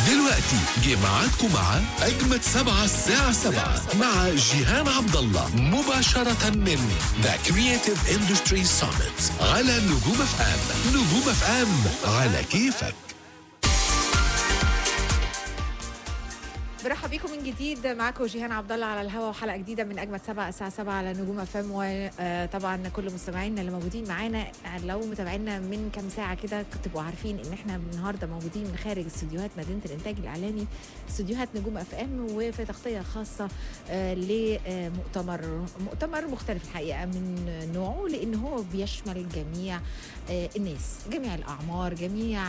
دلوقتي جه ميعادكم مع أجمد سبعة الساعة سبعة مع جيهان عبد الله مباشرة من ذا كرييتيف اندستري Summit على نجوم اف ام نجوم اف ام على كيفك برحب بيكم من جديد معاكم جيهان عبد الله على الهوا وحلقه جديده من اجمد سبعة الساعه 7 على نجوم اف ام وطبعا كل مستمعينا اللي موجودين معانا لو متابعينا من كام ساعه كده كنتوا تبقوا عارفين ان احنا النهارده موجودين من خارج استديوهات مدينه الانتاج الاعلامي استديوهات نجوم اف ام وفي تغطيه خاصه آه، لمؤتمر مؤتمر مختلف الحقيقه من نوعه لان هو بيشمل جميع آه، الناس جميع الاعمار جميع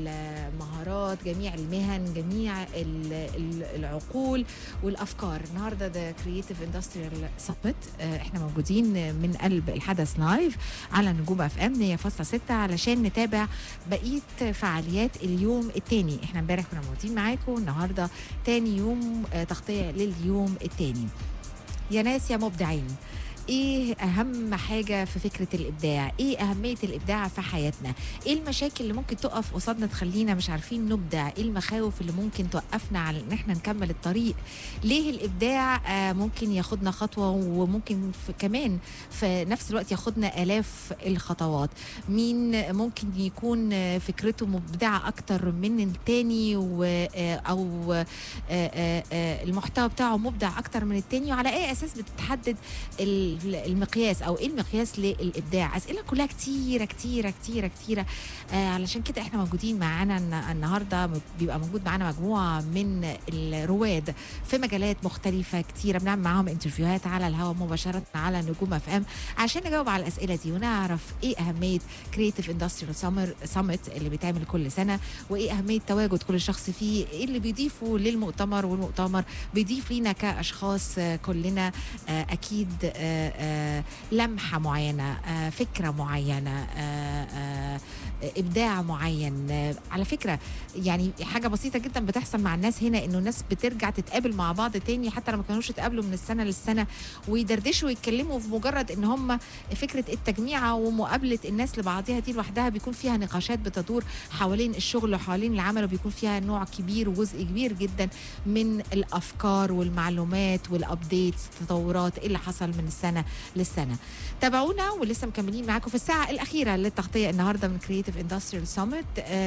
المهارات جميع المهن جميع ال- ال- العقول والافكار النهارده ده كرييتيف اندستريال سمت احنا موجودين من قلب الحدث لايف على نجوم اف ام 100.6 علشان نتابع بقيه فعاليات اليوم الثاني احنا امبارح كنا موجودين معاكم النهارده تاني يوم آه، تغطيه لليوم الثاني يا ناس يا مبدعين ايه اهم حاجه في فكره الابداع ايه اهميه الابداع في حياتنا ايه المشاكل اللي ممكن تقف قصادنا تخلينا مش عارفين نبدع ايه المخاوف اللي ممكن توقفنا على ان احنا نكمل الطريق ليه الابداع آه، ممكن ياخدنا خطوه وممكن في كمان في نفس الوقت ياخدنا الاف الخطوات مين ممكن يكون آه، فكرته مبدعه اكتر من التاني و آه، او آه، آه، آه، المحتوى بتاعه مبدع اكتر من التاني وعلى اي اساس بتتحدد ال- المقياس او ايه المقياس للابداع اسئله كلها كتيره كتيره كتيره كتيره آه علشان كده احنا موجودين معانا الن- النهارده بيبقى موجود معانا مجموعه من الرواد في مجالات مختلفه كتيره بنعمل معاهم انترفيوهات على الهواء مباشره على نجوم اف ام عشان نجاوب على الاسئله دي ونعرف ايه اهميه كريتيف اندستريال سمر سمت اللي بيتعمل كل سنه وايه اهميه تواجد كل شخص فيه ايه اللي بيضيفه للمؤتمر والمؤتمر بيضيف لينا كاشخاص آه، كلنا آه، اكيد آه، آه، لمحه معينه آه، فكره معينه آه، آه، ابداع معين آه، على فكره يعني حاجه بسيطه جدا بتحصل مع الناس هنا انه الناس بترجع تتقابل مع بعض تاني حتى لما كانوش اتقابلوا من السنه للسنه ويدردشوا ويتكلموا في مجرد ان هم فكره التجميعه ومقابله الناس لبعضها دي لوحدها بيكون فيها نقاشات بتدور حوالين الشغل وحوالين العمل وبيكون فيها نوع كبير وجزء كبير جدا من الافكار والمعلومات والابديتس التطورات إيه اللي حصل من السنه للسنه تابعونا ولسه مكملين معاكم في الساعه الاخيره للتغطيه النهارده من كرييتيف اندستريال سامت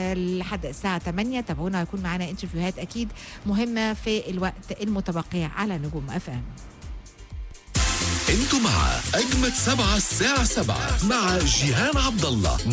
لحد الساعه 8 تابعونا هيكون معانا انترفيوهات اكيد مهمه في الوقت المتبقي على نجوم اف ام انتوا مع أجمد سبعة الساعة سبعة مع جيهان عبد الله